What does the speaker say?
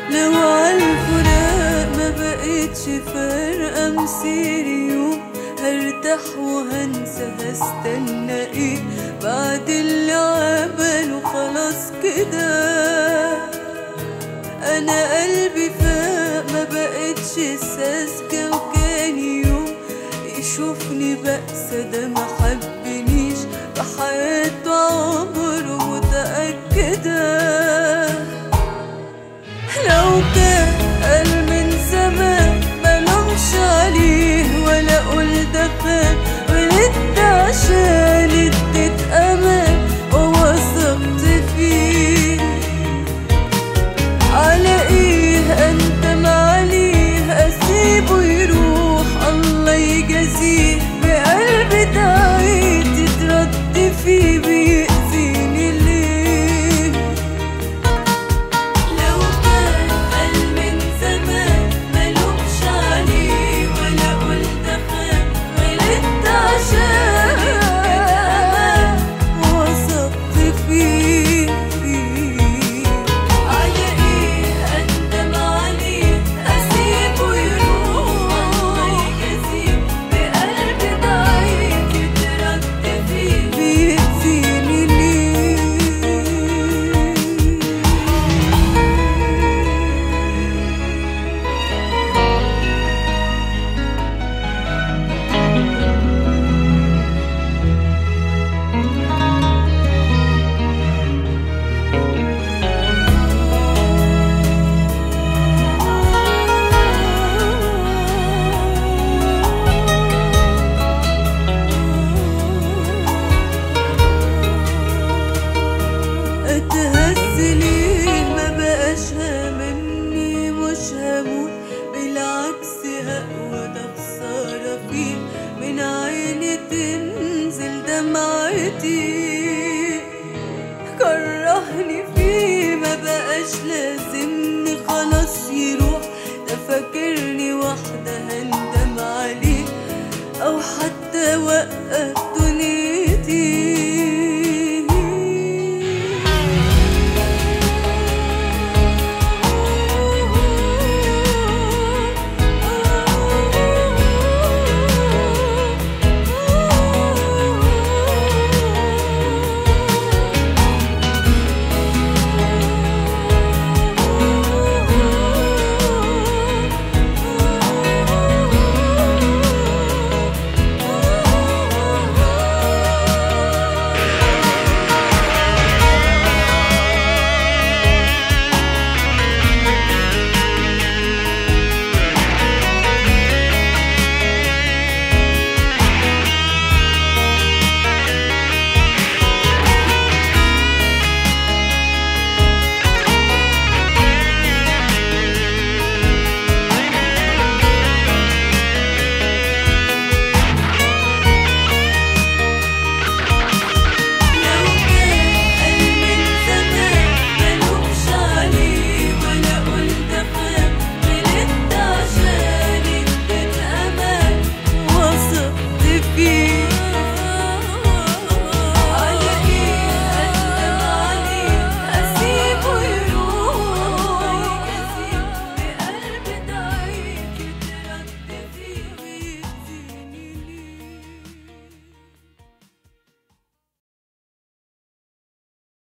لو عالفراق ما بقتش فارقة مسير يوم هرتاح وهنسى هستنى ايه بعد اللي عمله خلاص كده انا قلبي فاق ما بقتش ساذجة وكان يوم يشوفني بأسى ده ما حبنيش بحياته عمره متأكدة لو كان قال من زمان ملومش عليه ولا اقول ده فات ولدت عشان اديت امان ووثقت فيه على ايه انت معليه اسيبه يروح الله يجازيه بقلبي دعيت تترد فيه بيأذيني ليه لو كان قال من زمان ملومش عليه ولا قلت خان غلطت عشان كده وثقت فيه على ايه اندم عليه اسيبه يروح الله يجازيه بقلبي ضعيف يترد فيه بيأذيني ليه اتهز ليه ما بقاش هاممني مش هموت بالعكس هقوى ده خسارة فيه من عيني تنزل دمعتي كرهني فيه ما بقاش لازمني خلاص يروح ده فاكرني واحدة هندم عليه او حتى وقف